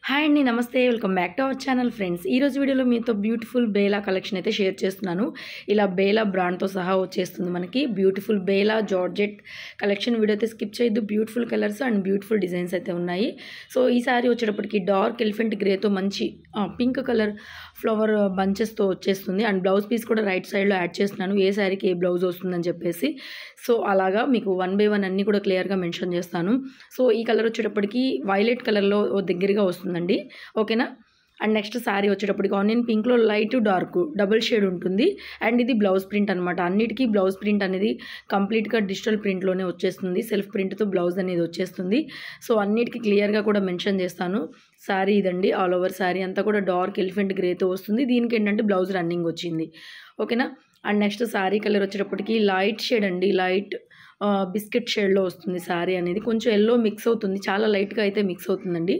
hi అండి నమస్తే welcome back to our channel friends ఈ రోజు వీడియోలో మీతో బ్యూటిఫుల్ బేలా కలెక్షన్ అయితే షేర్ చేస్తున్నాను ఇలా బేలా బ్రాండ్తో సహా వచ్చేస్తుంది మనకి beautiful Bela georgette collection video అయితే స్కిప్ చేయొద్దు beautiful colours and beautiful designs అయితే ఉన్నాయి సో ఈ సారీ వచ్చేటప్పటికి డార్క్ ఎలిఫెంట్ గ్రేతో మంచి పింక్ కలర్ ఫ్లవర్ బంచెస్తో వచ్చేస్తుంది అండ్ బ్లౌజ్ పీస్ కూడా రైట్ సైడ్లో యాడ్ చేస్తున్నాను ఏ శారీకి ఏ బ్లౌజ్ వస్తుందని చెప్పేసి సో అలాగా మీకు వన్ బై వన్ అన్నీ కూడా క్లియర్గా మెన్షన్ చేస్తాను సో ఈ కలర్ వచ్చేటప్పటికి వైలెట్ కలర్లో దగ్గరగా వస్తుందండి ఓకేనా అండ్ నెక్స్ట్ శారీ వచ్చేటప్పటికి ఆనియన్ పింక్లో లైట్ డార్క్ డబుల్ షేడ్ ఉంటుంది అండ్ ఇది బ్లౌజ్ ప్రింట్ అనమాట అన్నిటికీ బ్లౌజ్ ప్రింట్ అనేది కంప్లీట్గా డిజిటల్ ప్రింట్లోనే వచ్చేస్తుంది సెల్ఫ్ ప్రింట్తో బ్లౌజ్ అనేది వచ్చేస్తుంది సో అన్నిటికీ క్లియర్గా కూడా మెన్షన్ చేస్తాను శారీ ఇదండి ఆల్ ఓవర్ శారీ అంతా కూడా డార్క్ ఎలిఫెంట్ గ్రేతో వస్తుంది దీనికి ఏంటంటే బ్లౌజ్ రన్నింగ్ వచ్చింది ఓకేనా అండ్ నెక్స్ట్ శారీ కలర్ వచ్చేటప్పటికి లైట్ షేడ్ అండి లైట్ బిస్కెట్ షేడ్లో వస్తుంది శారీ అనేది కొంచెం ఎల్లో మిక్స్ అవుతుంది చాలా లైట్గా అయితే మిక్స్ అవుతుందండి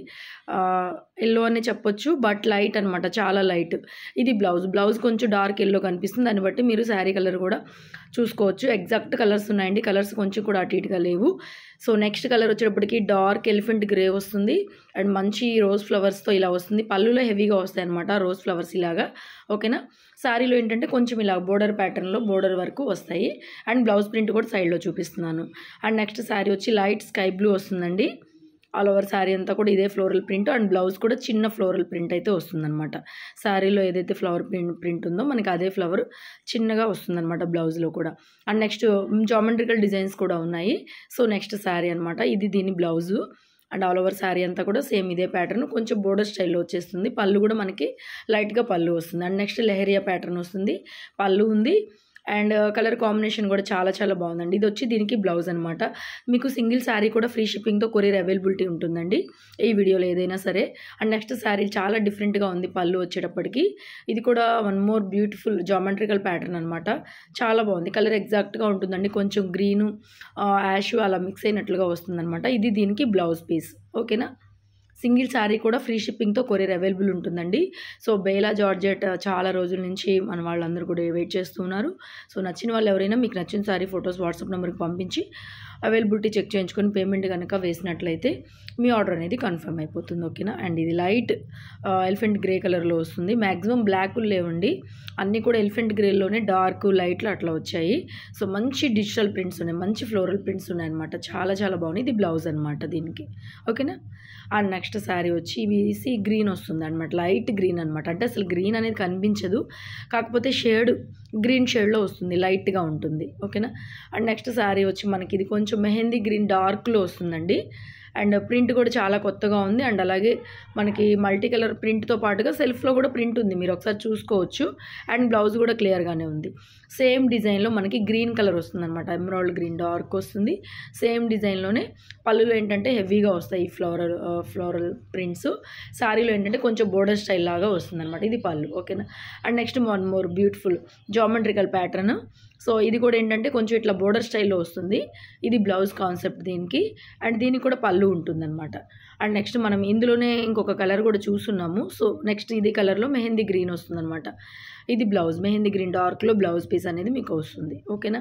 ఎల్లో అనే చెప్పొచ్చు బట్ లైట్ అనమాట చాలా లైట్ ఇది బ్లౌజ్ బ్లౌజ్ కొంచెం డార్క్ ఎల్లో కనిపిస్తుంది దాన్ని బట్టి మీరు శారీ కలర్ కూడా చూసుకోవచ్చు ఎగ్జాక్ట్ కలర్స్ ఉన్నాయండి కలర్స్ కొంచెం కూడా అటు ఇటుగా లేవు సో నెక్స్ట్ కలర్ వచ్చేటప్పటికి డార్క్ ఎలిఫెంట్ గ్రే వస్తుంది అండ్ మంచి రోజ్ ఫ్లవర్స్తో ఇలా వస్తుంది పళ్ళులో హెవీగా వస్తాయి అనమాట రోజ్ ఫ్లవర్స్ ఇలాగా ఓకేనా శారీలో ఏంటంటే కొంచెం ఇలా బోర్డర్ ప్యాటర్న్లో బోర్డర్ వరకు వస్తాయి అండ్ బ్లౌజ్ ప్రింట్ కూడా సైడ్లో చూపిస్తున్నాను అండ్ నెక్స్ట్ శారీ వచ్చి లైట్ స్కై బ్లూ వస్తుందండి ఆల్ ఓవర్ శారీ అంతా కూడా ఇదే ఫ్లోరల్ ప్రింట్ అండ్ బ్లౌజ్ కూడా చిన్న ఫ్లోరల్ ప్రింట్ అయితే వస్తుందన్నమాట శారీలో ఏదైతే ఫ్లవర్ ప్రింట్ ప్రింట్ ఉందో మనకి అదే ఫ్లవర్ చిన్నగా వస్తుందన్నమాట బ్లౌజ్లో కూడా అండ్ నెక్స్ట్ జామెట్రికల్ డిజైన్స్ కూడా ఉన్నాయి సో నెక్స్ట్ శారీ అనమాట ఇది దీని blouse and all over sari అంతా కూడా సేమ్ ఇదే ప్యాటర్న్ కొంచెం బోర్డర్ స్టైల్లో వచ్చేస్తుంది పళ్ళు కూడా మనకి లైట్గా పళ్ళు వస్తుంది అండ్ నెక్స్ట్ లెహరియా ప్యాటర్న్ వస్తుంది పళ్ళు ఉంది అండ్ కలర్ కాంబినేషన్ కూడా చాలా చాలా బాగుందండి ఇది వచ్చి దీనికి బ్లౌజ్ అనమాట మీకు సింగిల్ శారీ కూడా ఫ్రీ షిప్పింగ్తో కొరియర్ అవైలబిలిటీ ఉంటుందండి ఈ వీడియోలో ఏదైనా సరే అండ్ నెక్స్ట్ శారీ చాలా డిఫరెంట్గా ఉంది పళ్ళు వచ్చేటప్పటికి ఇది కూడా one more beautiful geometrical pattern అనమాట చాలా బాగుంది కలర్ ఎగ్జాక్ట్గా ఉంటుందండి కొంచెం గ్రీను యాష్ అలా మిక్స్ అయినట్లుగా వస్తుందన్నమాట ఇది దీనికి బ్లౌజ్ పీస్ ఓకేనా సింగిల్ శారీ కూడా ఫ్రీ షిప్పింగ్తో కొరియర్ అవైలబుల్ ఉంటుందండి సో బేలా జార్జెట్ చాలా రోజుల నుంచి మన వాళ్ళందరూ కూడా వెయిట్ చేస్తున్నారు సో నచ్చిన వాళ్ళు ఎవరైనా మీకు నచ్చిన శారీ ఫొటోస్ వాట్సాప్ నెంబర్కి పంపించి అవైలబిలిటీ చెక్ చేయించుకొని పేమెంట్ కనుక వేసినట్లయితే మీ ఆర్డర్ అనేది కన్ఫర్మ్ అయిపోతుంది ఓకేనా అండ్ ఇది లైట్ ఎలిఫెంట్ గ్రే కలర్లో వస్తుంది మ్యాక్సిమం బ్లాక్లు లేవండి అన్నీ కూడా ఎలిఫెంట్ గ్రేలోనే డార్క్ లైట్లు అట్లా వచ్చాయి సో మంచి డిజిటల్ ప్రింట్స్ ఉన్నాయి మంచి ఫ్లోరల్ ప్రింట్స్ ఉన్నాయన్నమాట చాలా చాలా బాగున్నాయి ఇది బ్లౌజ్ అనమాట దీనికి ఓకేనా అండ్ నెక్స్ట్ శారీ వచ్చి ఇవి సీ గ్రీన్ వస్తుంది అనమాట లైట్ గ్రీన్ అనమాట అంటే అసలు గ్రీన్ అనేది కనిపించదు కాకపోతే షేడ్ గ్రీన్ షేడ్లో వస్తుంది లైట్గా ఉంటుంది ఓకేనా అండ్ నెక్స్ట్ శారీ వచ్చి మనకి ఇది కొంచెం మెహందీ గ్రీన్ డార్క్లో వస్తుందండి అండ్ ప్రింట్ కూడా చాలా కొత్తగా ఉంది అండ్ అలాగే మనకి మల్టీ కలర్ ప్రింట్తో పాటుగా సెల్ఫ్లో కూడా ప్రింట్ ఉంది మీరు ఒకసారి చూసుకోవచ్చు అండ్ బ్లౌజ్ కూడా క్లియర్గానే ఉంది సేమ్ డిజైన్లో మనకి గ్రీన్ కలర్ వస్తుంది అనమాట ఎమరాల్డ్ గ్రీన్ డార్క్ వస్తుంది సేమ్ డిజైన్లోనే పళ్ళులో ఏంటంటే హెవీగా వస్తాయి ఫ్లోరల్ ఫ్లోరల్ ప్రింట్స్ శారీలో ఏంటంటే కొంచెం బోర్డర్ స్టైల్ లాగా వస్తుంది అనమాట ఇది పళ్ళు ఓకేనా and next one more beautiful geometrical pattern so ఇది కూడా ఏంటంటే కొంచెం ఇట్లా బోర్డర్ స్టైల్లో వస్తుంది ఇది బ్లౌజ్ కాన్సెప్ట్ దీనికి అండ్ దీనికి కూడా పళ్ళు ఉంటుందన్నమాట అండ్ నెక్స్ట్ మనం ఇందులోనే ఇంకొక కలర్ కూడా చూస్తున్నాము సో నెక్స్ట్ ఇది కలర్లో మెహందీ గ్రీన్ వస్తుందన్నమాట ఇది బ్లౌజ్ మెహందీ గ్రీన్ డార్క్లో బ్లౌజ్ పీస్ అనేది మీకు వస్తుంది ఓకేనా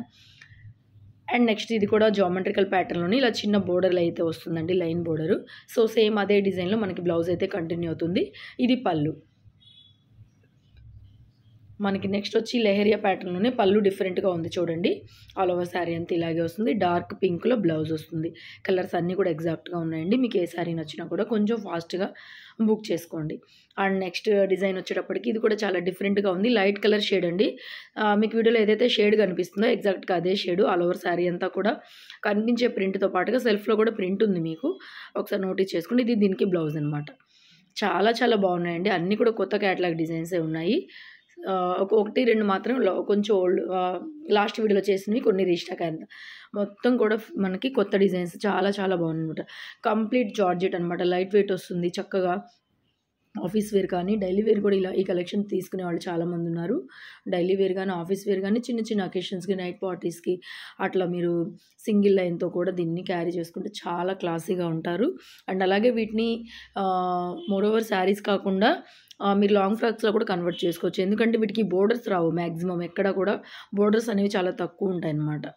అండ్ నెక్స్ట్ ఇది కూడా జామెట్రికల్ ప్యాటర్న్లోని ఇలా చిన్న బోర్డర్లు అయితే వస్తుందండి లైన్ బోర్డరు సో సేమ్ అదే డిజైన్లో మనకి బ్లౌజ్ అయితే కంటిన్యూ అవుతుంది ఇది పళ్ళు మనకి నెక్స్ట్ వచ్చి లెహరియా ప్యాటర్న్లోనే పళ్ళు డిఫరెంట్గా ఉంది చూడండి ఆల్ ఓవర్ శారీ అంతా ఇలాగే వస్తుంది డార్క్ పింక్లో బ్లౌజ్ వస్తుంది కలర్స్ అన్నీ కూడా ఎగ్జాక్ట్గా ఉన్నాయండి మీకు ఏ శారీ నచ్చినా కూడా కొంచెం ఫాస్ట్గా బుక్ చేసుకోండి అండ్ నెక్స్ట్ డిజైన్ వచ్చేటప్పటికి ఇది కూడా చాలా డిఫరెంట్గా ఉంది లైట్ కలర్ షేడ్ అండి మీకు వీడియోలో ఏదైతే షేడ్ కనిపిస్తుందో ఎగ్జాక్ట్గా అదే షేడ్ ఆల్ ఓవర్ శారీ అంతా కూడా కనిపించే ప్రింట్తో పాటుగా సెల్ఫ్లో కూడా ప్రింట్ ఉంది మీకు ఒకసారి నోటీస్ చేసుకోండి ఇది దీనికి బ్లౌజ్ అనమాట చాలా చాలా బాగున్నాయండి అన్నీ కూడా కొత్త క్యాటలాగ్ డిజైన్సే ఉన్నాయి ఒక ఒకటి రెండు మాత్రం కొంచెం ఓల్డ్ లాస్ట్ వీడియోలో చేసినవి కొన్ని రీస్టాక్ అయింది మొత్తం కూడా మనకి కొత్త డిజైన్స్ చాలా చాలా బాగుంది అనమాట కంప్లీట్ జార్జెట్ అనమాట లైట్ వెయిట్ వస్తుంది చక్కగా ఆఫీస్ వేర్ కానీ డైలీ వేర్ కూడా ఇలా ఈ కలెక్షన్ తీసుకునే వాళ్ళు చాలామంది ఉన్నారు డైలీ వేర్ కానీ ఆఫీస్ వేర్ కానీ చిన్న చిన్న అకేషన్స్కి నైట్ పార్టీస్కి అట్లా మీరు సింగిల్ లైన్తో కూడా దీన్ని క్యారీ చేసుకుంటే చాలా క్లాసీగా ఉంటారు అండ్ అలాగే వీటిని మోరోవర్ శారీస్ కాకుండా మీరు లాంగ్ ఫ్రాక్స్లో కూడా కన్వర్ట్ చేసుకోవచ్చు ఎందుకంటే వీటికి బోర్డర్స్ రావు మ్యాక్సిమం ఎక్కడ కూడా బోర్డర్స్ అనేవి చాలా తక్కువ ఉంటాయి అన్నమాట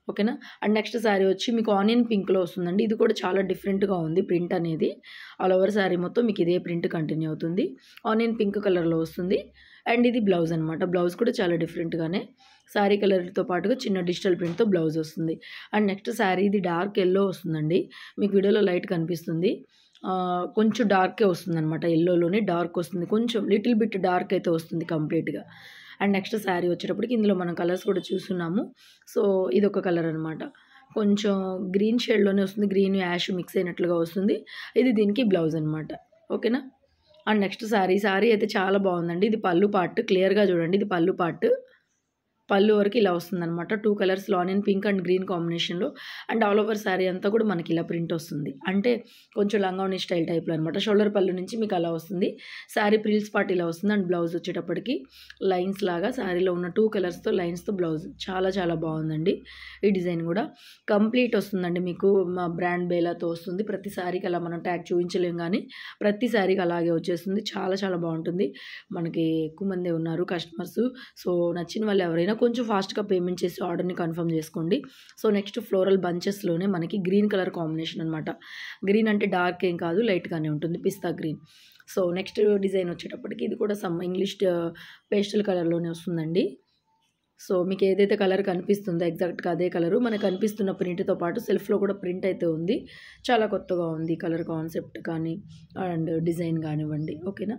ఓకేనా అండ్ నెక్స్ట్ శారీ వచ్చి మీకు ఆనియన్ పింక్లో వస్తుందండి ఇది కూడా చాలా డిఫరెంట్గా ఉంది ప్రింట్ అనేది ఆల్ ఓవర్ శారీ మొత్తం మీకు ఇదే ప్రింట్ కంటిన్యూ అవుతుంది ఆనియన్ పింక్ కలర్లో వస్తుంది అండ్ ఇది బ్లౌజ్ అనమాట బ్లౌజ్ కూడా చాలా డిఫరెంట్గానే శారీ కలర్తో పాటుగా చిన్న డిజిటల్ ప్రింట్తో బ్లౌజ్ వస్తుంది అండ్ నెక్స్ట్ శారీ ఇది డార్క్ ఎల్లో వస్తుందండి మీకు వీడియోలో లైట్ కనిపిస్తుంది ఆ, కొంచెం డార్కే వస్తుంది అనమాట ఎల్లోలోనే డార్క్ వస్తుంది కొంచెం లిటిల్ బిట్ డార్క్ అయితే వస్తుంది కంప్లీట్గా అండ్ నెక్స్ట్ శారీ వచ్చేటప్పటికి ఇందులో మనం కలర్స్ కూడా చూస్తున్నాము సో ఇది ఒక కలర్ అనమాట కొంచెం గ్రీన్ షేడ్లోనే వస్తుంది గ్రీన్ యాష్ మిక్స్ అయినట్లుగా వస్తుంది ఇది దీనికి బ్లౌజ్ అనమాట ఓకేనా అండ్ నెక్స్ట్ శారీ శారీ అయితే చాలా బాగుందండి ఇది పళ్ళు పార్ట్ క్లియర్గా చూడండి ఇది పళ్ళు పార్ట్ పళ్ళు వరకు ఇలా వస్తుందన్నమాట two colours onion pink and green కాంబినేషన్లో అండ్ ఆల్ ఓవర్ శారీ అంతా కూడా మనకి ఇలా ప్రింట్ వస్తుంది అంటే కొంచెం లంగావని స్టైల్ టైప్లో అనమాట షోల్డర్ పళ్ళు నుంచి మీకు అలా వస్తుంది శారీ ప్రిల్స్ పార్ట్ ఇలా వస్తుంది అండ్ బ్లౌజ్ వచ్చేటప్పటికి లైన్స్ లాగా శారీలో ఉన్న టూ కలర్స్తో లైన్స్తో బ్లౌజ్ చాలా చాలా బాగుందండి ఈ డిజైన్ కూడా కంప్లీట్ వస్తుందండి మీకు మా బ్రాండ్ బేలాతో వస్తుంది ప్రతి శారీకి అలా మనం ట్యాగ్ చూపించలేం కానీ ప్రతి శారీకి అలాగే వచ్చేస్తుంది చాలా చాలా బాగుంటుంది మనకి ఎక్కువ మంది ఉన్నారు కస్టమర్స్ సో నచ్చిన వాళ్ళు ఎవరైనా కొంచెం ఫాస్ట్గా పేమెంట్ చేసి ఆర్డర్ని కన్ఫర్మ్ చేసుకోండి సో నెక్స్ట్ ఫ్లోరల్ బంచెస్లోనే మనకి గ్రీన్ కలర్ కాంబినేషన్ అనమాట గ్రీన్ అంటే డార్క్ ఏం కాదు లైట్గానే ఉంటుంది పిస్తా గ్రీన్ సో నెక్స్ట్ డిజైన్ వచ్చేటప్పటికి ఇది కూడా సమ్ ఇంగ్లీష్ పేస్టల్ కలర్లోనే వస్తుందండి సో మీకు ఏదైతే కలర్ కనిపిస్తుందో ఎగ్జాక్ట్గా అదే కలరు మనకు కనిపిస్తున్న ప్రింట్తో పాటు సెల్ఫ్లో కూడా ప్రింట్ అయితే ఉంది చాలా కొత్తగా ఉంది కలర్ కాన్సెప్ట్ కానీ అండ్ డిజైన్ కానివ్వండి ఓకేనా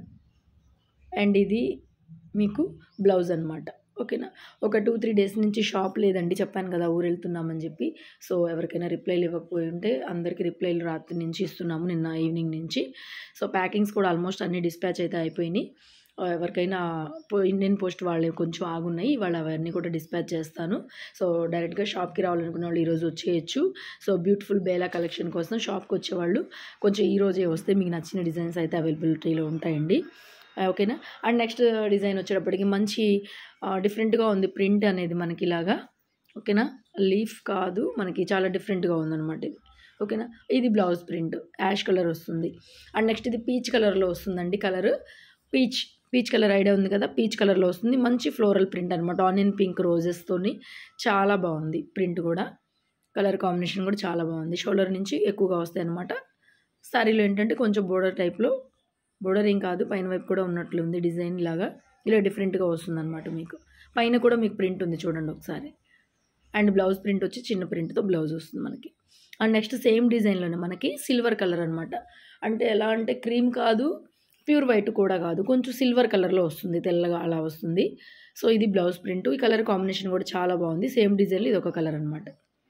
అండ్ ఇది మీకు బ్లౌజ్ అనమాట ఓకేనా ఒక టూ త్రీ డేస్ నుంచి షాప్ లేదండి చెప్పాను కదా ఊరు వెళ్తున్నామని చెప్పి సో ఎవరికైనా రిప్లైలు ఇవ్వకపోయి ఉంటే అందరికీ రిప్లైలు రాత్రి నుంచి ఇస్తున్నాము నిన్న ఈవినింగ్ నుంచి సో ప్యాకింగ్స్ కూడా ఆల్మోస్ట్ అన్ని డిస్పాచ్ అయితే అయిపోయినాయి ఆ, ఎవరికైనా పో ఇండియన్ పోస్ట్ వాళ్ళు కొంచెం ఆగున్నాయి వాళ్ళు అవన్నీ కూడా డిస్పాచ్ చేస్తాను సో డైరెక్ట్గా షాప్కి రావాలనుకున్న వాళ్ళు ఈరోజు వచ్చేయచ్చు సో బ్యూటిఫుల్ బేలా కలెక్షన్ కోసం షాప్కి వచ్చేవాళ్ళు కొంచెం ఈ రోజే వస్తే మీకు నచ్చిన డిజైన్స్ అయితే అవైలబిలిటీలో ఉంటాయండి ఆ, ఓకేనా అండ్ నెక్స్ట్ డిజైన్ వచ్చేటప్పటికి మంచి డిఫరెంట్గా ఉంది ప్రింట్ అనేది మనకి ఇలాగా ఓకేనా లీఫ్ కాదు మనకి చాలా డిఫరెంట్గా ఉందన్నమాట ఇది ఓకేనా ఇది బ్లౌజ్ ప్రింట్ యాష్ కలర్ వస్తుంది అండ్ నెక్స్ట్ ఇది పీచ్ కలర్లో వస్తుందండి colour peach peach colour idea ఉంది కదా పీచ్ కలర్లో వస్తుంది మంచి ఫ్లోరల్ ప్రింట్ అనమాట ఆనియన్ పింక్ రోజెస్తోని చాలా బాగుంది ప్రింట్ కూడా కలర్ కాంబినేషన్ కూడా చాలా బాగుంది షోల్డర్ నుంచి ఎక్కువగా వస్తాయి అనమాట శారీలో ఏంటంటే కొంచెం బోర్డర్ టైప్లో బోర్డర్ ఏం కాదు పైన వైపు కూడా ఉన్నట్లు ఉంది డిజైన్ లాగా ఇలా డిఫరెంట్గా వస్తుంది అనమాట మీకు పైన కూడా మీకు ప్రింట్ ఉంది చూడండి ఒకసారి అండ్ బ్లౌజ్ ప్రింట్ వచ్చి చిన్న ప్రింట్తో బ్లౌజ్ వస్తుంది మనకి అండ్ నెక్స్ట్ సేమ్ డిజైన్లోనే మనకి సిల్వర్ కలర్ అనమాట అంటే ఎలా అంటే క్రీమ్ కాదు ప్యూర్ వైట్ కూడా కాదు కొంచెం సిల్వర్ కలర్లో వస్తుంది తెల్లగా అలా వస్తుంది సో ఇది బ్లౌజ్ ప్రింట్ ఈ కలర్ కాంబినేషన్ కూడా చాలా బాగుంది సేమ్ డిజైన్లో ఇది ఒక కలర్ అనమాట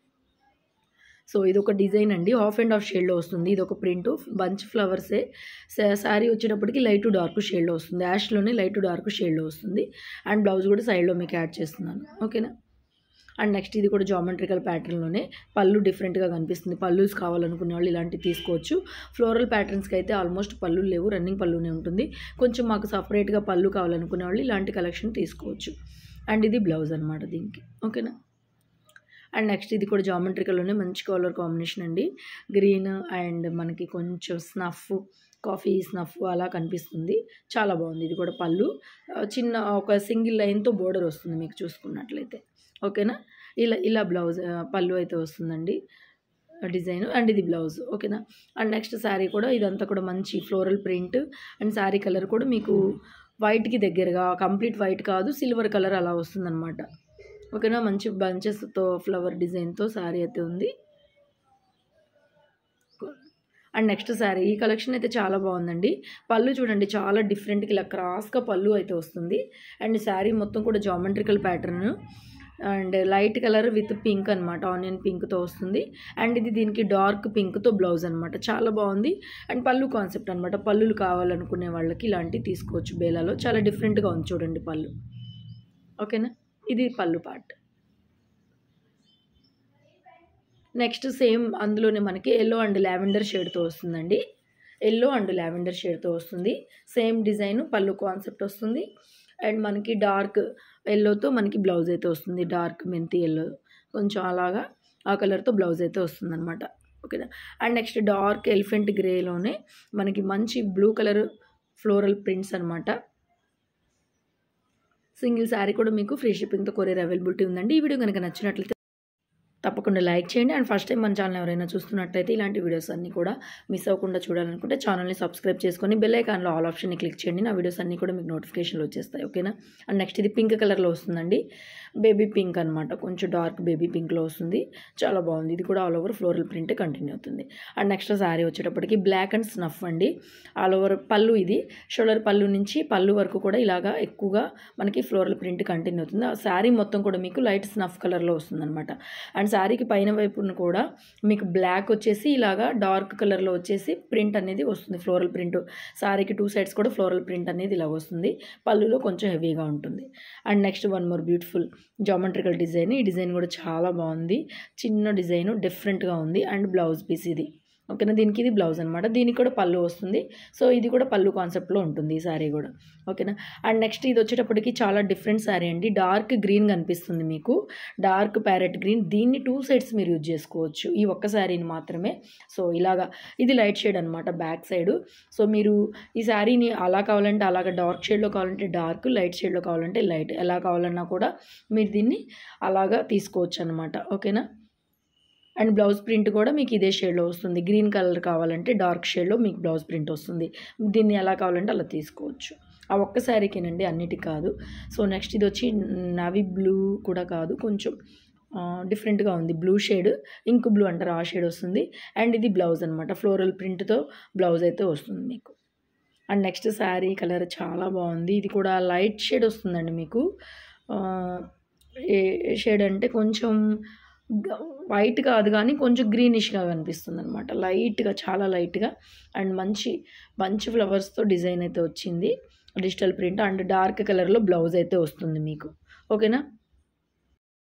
సో ఇది ఒక డిజైన్ అండి హాఫ్ అండ్ హాఫ్ షేడ్లో వస్తుంది ఇది ఒక ప్రింట్ బంచ్ ఫ్లవర్సే శారీ వచ్చేటప్పటికి లైట్ టు డార్క్ షేడ్లో వస్తుంది యాష్లోనే లైట్ టు డార్క్ షేడ్లో వస్తుంది అండ్ బ్లౌజ్ కూడా సైడ్లో మీకు యాడ్ చేస్తున్నాను ఓకేనా అండ్ నెక్స్ట్ ఇది కూడా జామెట్రికల్ ప్యాటర్న్లోనే పళ్ళు డిఫరెంట్గా కనిపిస్తుంది పళ్ళుస్ కావాలనుకునే వాళ్ళు ఇలాంటివి తీసుకోవచ్చు ఫ్లోరల్ ప్యాటర్న్స్కి అయితే ఆల్మోస్ట్ పళ్ళు లేవు రన్నింగ్ పళ్ళునే ఉంటుంది కొంచెం మాకు సపరేట్గా పళ్ళు కావాలనుకునే వాళ్ళు ఇలాంటి కలెక్షన్ తీసుకోవచ్చు అండ్ ఇది బ్లౌజ్ అనమాట దీనికి ఓకేనా అండ్ నెక్స్ట్ ఇది కూడా జామెట్రికల్లోనే మంచి కలర్ కాంబినేషన్ అండి గ్రీన్ అండ్ మనకి కొంచెం స్నఫ్ కాఫీ స్నఫ్ అలా కనిపిస్తుంది చాలా బాగుంది ఇది కూడా పళ్ళు ఆ, చిన్న ఒక సింగిల్ లైన్తో బోర్డర్ వస్తుంది మీకు చూసుకున్నట్లయితే ఓకేనా ఇలా ఇలా బ్లౌజ్ ఆ, పళ్ళు అయితే వస్తుందండి డిజైన్ అండ్ ఇది బ్లౌజ్ ఓకేనా అండ్ నెక్స్ట్ శారీ కూడా ఇదంతా కూడా మంచి floral print and sari colour కూడా మీకు వైట్కి దగ్గరగా కంప్లీట్ వైట్ కాదు సిల్వర్ కలర్ అలా వస్తుందన్నమాట ఓకేనా మంచి బంచెస్తో ఫ్లవర్ డిజైన్తో శారీ అయితే ఉంది అండ్ నెక్స్ట్ శారీ ఈ కలెక్షన్ అయితే చాలా బాగుందండి పళ్ళు చూడండి చాలా డిఫరెంట్గా ఇలా క్రాస్గా పళ్ళు అయితే వస్తుంది అండ్ శారీ మొత్తం కూడా geometrical pattern and light colour with pink అనమాట ఆనియన్ పింక్తో వస్తుంది అండ్ ఇది దీనికి డార్క్ పింక్తో బ్లౌజ్ అనమాట చాలా బాగుంది అండ్ పళ్ళు కాన్సెప్ట్ అనమాట పళ్ళులు కావాలనుకునే వాళ్ళకి ఇలాంటివి తీసుకోవచ్చు బేలాలో చాలా డిఫరెంట్గా ఉంది చూడండి పళ్ళు ఓకేనా ఇది పళ్ళు పార్ట్ నెక్స్ట్ సేమ్ అందులోనే మనకి ఎల్లో అండ్ లావెండర్ షేడ్తో వస్తుందండి ఎల్లో అండ్ లావెండర్ షేడ్తో వస్తుంది సేమ్ డిజైన్ పళ్ళు కాన్సెప్ట్ వస్తుంది అండ్ మనకి డార్క్ ఎల్లోతో మనకి బ్లౌజ్ అయితే వస్తుంది డార్క్ మెంతి ఎల్లో కొంచెం అలాగా ఆ కలర్తో బ్లౌజ్ అయితే వస్తుంది అనమాట ఓకేనా అండ్ నెక్స్ట్ డార్క్ ఎలిఫెంట్ గ్రేలోనే మనకి మంచి బ్లూ కలర్ ఫ్లోరల్ ప్రింట్స్ అనమాట సింగిల్ శారీ కూడా మీకు ఫ్రీ షిప్పింగ్తో కొరియర్ అవైలబిలిటీ ఉందండి ఈ వీడియో కనుక నచ్చినట్లయితే తప్పకుండా లైక్ చేయండి అండ్ ఫస్ట్ టైం మన ఛానల్ ఎవరైనా చూస్తున్నట్లయితే ఇలాంటి వీడియోస్ అన్నీ కూడా మిస్ అవ్వకుండా చూడాలనుకుంటే ఛానల్ని సబ్స్క్రైబ్ చేసుకొని బెల్ ఐకాన్లో ఆల్ ఆప్షన్ని క్లిక్ చేయండి నా వీడియోస్ అన్నీ కూడా మీకు నోటిఫికేషన్లు వచ్చేస్తాయి ఓకేనా అండ్ నెక్స్ట్ ఇది పింక్ కలర్లో వస్తుందండి బేబీ పింక్ అనమాట కొంచెం డార్క్ బేబీ పింక్లో వస్తుంది చాలా బాగుంది ఇది కూడా all over floral print continue అవుతుంది అండ్ నెక్స్ట్ శారీ వచ్చేటప్పటికి బ్లాక్ అండ్ స్నఫ్ అండి ఆల్ ఓవర్ పళ్ళు ఇది షోల్డర్ పళ్ళు నుంచి పళ్ళు వరకు కూడా ఇలాగా ఎక్కువగా మనకి ఫ్లోరల్ ప్రింట్ కంటిన్యూ అవుతుంది ఆ శారీ మొత్తం కూడా మీకు లైట్ స్నఫ్ కలర్లో వస్తుందన్నమాట అండ్ శారీకి పైన వైపున కూడా మీకు బ్లాక్ వచ్చేసి ఇలాగా డార్క్ కలర్లో వచ్చేసి ప్రింట్ అనేది వస్తుంది ఫ్లోరల్ ప్రింట్ శారీకి టూ సైడ్స్ కూడా ఫ్లోరల్ ప్రింట్ అనేది ఇలా వస్తుంది పళ్ళులో కొంచెం హెవీగా ఉంటుంది and next one more beautiful geometrical design ఈ డిజైన్ కూడా చాలా బాగుంది చిన్న డిజైన్ డిఫరెంట్గా ఉంది అండ్ బ్లౌజ్ పీస్ ఇది ఓకేనా దీనికి ఇది బ్లౌజ్ అనమాట దీనికి కూడా పళ్ళు వస్తుంది సో ఇది కూడా పళ్ళు కాన్సెప్ట్లో ఉంటుంది ఈ శారీ కూడా ఓకేనా అండ్ నెక్స్ట్ ఇది వచ్చేటప్పటికి చాలా డిఫరెంట్ శారీ అండి డార్క్ గ్రీన్ కనిపిస్తుంది మీకు డార్క్ ప్యారెట్ గ్రీన్ దీన్ని టూ సైడ్స్ మీరు యూజ్ చేసుకోవచ్చు ఈ ఒక్క శారీని మాత్రమే సో ఇలాగా ఇది లైట్ షేడ్ అనమాట బ్యాక్ సైడ్ సో మీరు ఈ శారీని అలా కావాలంటే అలాగ డార్క్ షేడ్లో కావాలంటే డార్క్ లైట్ షేడ్లో కావాలంటే లైట్ ఎలా కావాలన్నా కూడా మీరు దీన్ని అలాగా తీసుకోవచ్చు అనమాట ఓకేనా అండ్ బ్లౌజ్ ప్రింట్ కూడా మీకు ఇదే షేడ్లో వస్తుంది గ్రీన్ కలర్ కావాలంటే డార్క్ షేడ్లో మీకు బ్లౌజ్ ప్రింట్ వస్తుంది దీన్ని ఎలా కావాలంటే అలా తీసుకోవచ్చు ఆ ఒక్క శారీకేనండి అన్నిటికి కాదు సో నెక్స్ట్ ఇది వచ్చి నవీ బ్లూ కూడా కాదు కొంచెం డిఫరెంట్గా ఉంది బ్లూ షేడ్ ఇంక్ బ్లూ అంటారు ఆ షేడ్ వస్తుంది అండ్ ఇది బ్లౌజ్ అనమాట ఫ్లోరల్ ప్రింట్తో బ్లౌజ్ అయితే వస్తుంది మీకు అండ్ నెక్స్ట్ శారీ కలర్ చాలా బాగుంది ఇది కూడా లైట్ షేడ్ వస్తుందండి మీకు ఏ షేడ్ అంటే కొంచెం వైట్ కాదు కానీ కొంచెం గ్రీనిష్గా కనిపిస్తుంది అనమాట లైట్గా చాలా లైట్గా అండ్ మంచి మంచి ఫ్లవర్స్తో డిజైన్ అయితే వచ్చింది డిజిటల్ ప్రింట్ అండ్ డార్క్ కలర్లో బ్లౌజ్ అయితే వస్తుంది మీకు ఓకేనా